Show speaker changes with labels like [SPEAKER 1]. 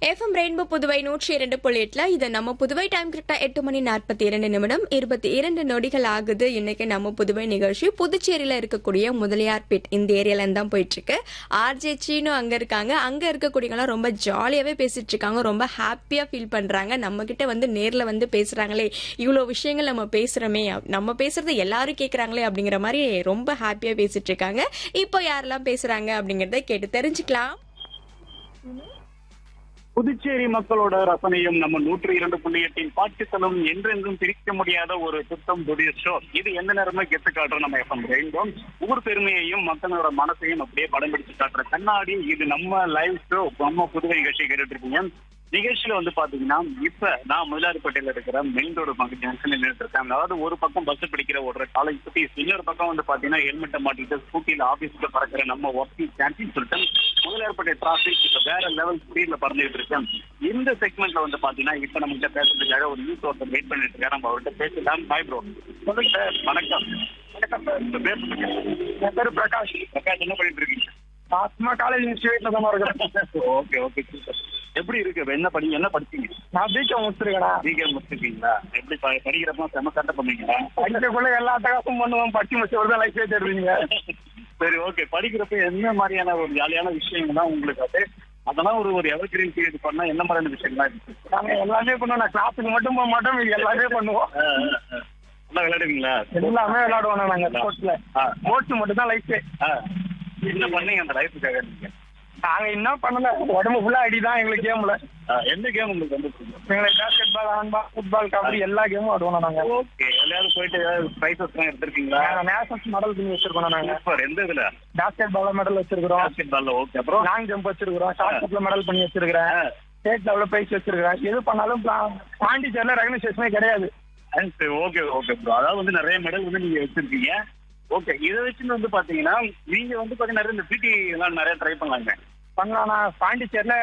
[SPEAKER 1] FM rainbow Puduvai நூற்றி இரண்டு புள்ளி எட்டுல இது நம்ம புதுவை டைம் கரெக்டா எட்டு மணி நாற்பத்தி இரண்டு நிமிடம் இருபத்தி இரண்டு நொடிகள் ஆகுது இன்னைக்கு நம்ம புதுவை நிகழ்ச்சி புதுச்சேரியில இருக்கக்கூடிய முதலியார்பேட் இந்த ஏரியால இருந்து தான் போயிட்டு இருக்கு ஆர்ஜே சீனு அங்க இருக்காங்க அங்க இருக்கக்கூடியவங்களாம் ரொம்ப ஜாலியாவே பேசிட்டு இருக்காங்க ரொம்ப ஹாப்பியா ஃபீல் பண்றாங்க நம்ம கிட்ட வந்து நேர்ல வந்து பேசுறாங்களே இவ்வளவு விஷயங்கள் நம்ம பேசுறோமே நம்ம பேசுறது எல்லாரும் கேக்குறாங்களே அப்படிங்கிற மாதிரி ரொம்ப ஹாப்பியா பேசிட்டு இருக்காங்க இப்போ யாரெல்லாம் பேசுறாங்க அப்படிங்கறத கேட்டு தெரிஞ்சுக்கலாம்
[SPEAKER 2] புதுச்சேரி மக்களோட ரசனையும் நம்ம நூற்றி இரண்டு புள்ளி எட்டின் பாட்டுத்தலும் என்றென்றும் பிரிக்க முடியாத ஒரு சுத்தம் புதிய ஷோ இது எந்த நேரமே கெத்து காட்டுற நம்ம எஃப்எம் ரெயின்போ ஊர் பெருமையையும் மக்களோட மனசையும் அப்படியே படம் பிடிச்சு காட்டுற கண்ணாடி இது நம்ம லைவ் ஷோ நம்ம புதுவை நிகழ்ச்சி கேட்டுட்டு இருக்கீங்க நிகழ்ச்சியில வந்து பாத்தீங்கன்னா இப்ப நான் முதலாளிப்பேட்டையில இருக்கிற மெயின் ரோடு பங்கு ஜங்ஷன் நின்றுட்டு இருக்கேன் அதாவது ஒரு பக்கம் பஸ் பிடிக்கிற ஒரு காலேஜ் குட்டீஸ் இன்னொரு பக்கம் வந்து பாத்தீங்கன்னா ஹெல்மெட்டை மாட்டிட்டு ஸ்கூட்டில ஆபீஸ்க்கு பறக்கிற நம்ம ஒர்க்கிங் சாம்பியன் சொல்லிட்டு முதலாளிப்பேட்டை டிராபிக் இப்ப வேற லெவல் ஸ்பீட்ல பறந்துட்டு இருக்கேன் இந்த செக்மெண்ட்ல வந்து பாத்தீங்கன்னா இப்ப நம்ம கிட்ட பேசுறதுக்காக ஒரு யூத் ஒருத்தர் வெயிட் பண்ணிட்டு இருக்காரு நம்ம அவர்கிட்ட பேசலாம் பாய் ப்ரோ சொல்லுங்க சார் வணக்கம் வணக்கம் சார் உங்க பேர் சொல்லுங்க
[SPEAKER 3] என் பேரு பிரகாஷ்
[SPEAKER 2] பிரகாஷ் என்ன பண்ணிட்டு இருக்கீங்க
[SPEAKER 3] நான் சும்மா காலேஜ் இன்ஸ்டியூட்ல தான் இருக்கிறேன்
[SPEAKER 2] ஓகே ஓகே சூப்பர் எப்படி இருக்கு என்ன படி என்ன படிச்சீங்க
[SPEAKER 3] நான் பிகாம் முடிச்சிருக்கேன்
[SPEAKER 2] நீங்க முடிச்சிருக்கீங்களா எப்படி ப- படிக்கிறப்ப செம சட்டை பண்ணீங்களா
[SPEAKER 3] படிக்கக்குள்ள எல்லா அட்டகாசமும் பண்ணுவோம் படிச்சு முடிச்சவர் தான் லைஃபே தெரியுங்க
[SPEAKER 2] சரி ஓகே படிக்கிறப்ப என்ன மாதிரியான ஒரு ஜாலியான விஷயங்கள் தான் உங்களுக்கு அது அதெல்லாம் ஒரு ஒரு எவர் கிரீன் பீரியட் பண்ணா என்ன மாதிரியான விஷயங்கள்லாம் இருக்கு
[SPEAKER 3] நாங்க எல்லாமே பண்ணுவோம் நான் கிளாஸுக்கு மட்டும் போக மாட்டோம் இது எல்லாமே பண்ணுவோம்
[SPEAKER 2] ஆ, ஆ, ஆ. நல்லா விளையாடுவீங்களா
[SPEAKER 3] எல்லாமே விளையாடுவோம் நாங்க ஸ்போர்ட்ஸ்ல
[SPEAKER 2] ஆ.
[SPEAKER 3] ஸ்போர்ட்ஸ் மட்டும் தான் லைஃபே
[SPEAKER 2] ஆ. என்ன பண்ணீங்க அந்த லைஃபுக்காக நீங்க
[SPEAKER 3] நாங்க என்ன பண்ணல உடம்பு ஃபுல்லா அடிதான் எங்களுக்கு கேம்ல
[SPEAKER 2] ஆ, எந்த கேம் உங்களுக்கு வந்து பிடிக்கும்
[SPEAKER 3] எங்களுக்கு basketball handball football kabaddi எல்லா கேமும் ஆடுவோம் நாங்க
[SPEAKER 2] ஓகே எல்லாரும் போயிட்டு ஏதாவது ப்ரைஸஸ் எல்லாம் எடுத்திருக்கீங்களா
[SPEAKER 3] நாங்க நேஷனல்ஸ் மெடல் பண்ணி வச்சிருக்கோம் நாங்க
[SPEAKER 2] சூப்பர் எந்த இதுல
[SPEAKER 3] பாஸ்கெட் பால் மெடல் வச்சிருக்கிறோம்
[SPEAKER 2] பாஸ்கெட் பால்ல ஓகே அப்புறம்
[SPEAKER 3] லாங் ஜம்ப் வச்சிருக்கிறோம் ஷார்ட் புட்ல மெடல் பண்ணி வச்சிருக்கிறேன் ஸ்டேட் லெவல்ல பிரைஸ் வச்சிருக்கிறேன் எது பண்ணாலும் பா- பாண்டிச்சேரியில ரெகனைசேஷனே கிடையாது
[SPEAKER 2] ஓகே ஓகே ப்ரோ அதாவது வந்து நிறைய மெடல் வந்து நீங்க வச்சிருக்கீங்க ஓகே இதை வச்சுன்னு வந்து பாத்தீங்கன்னா நீங்க வந்து பாத்தீங்கன்னா நிறைய இந்த பிடி எல்லாம் நிறைய ட்ரை பண்ணலாங்க
[SPEAKER 3] பண்ணலாம் நான் பாண்டிச்சேரியில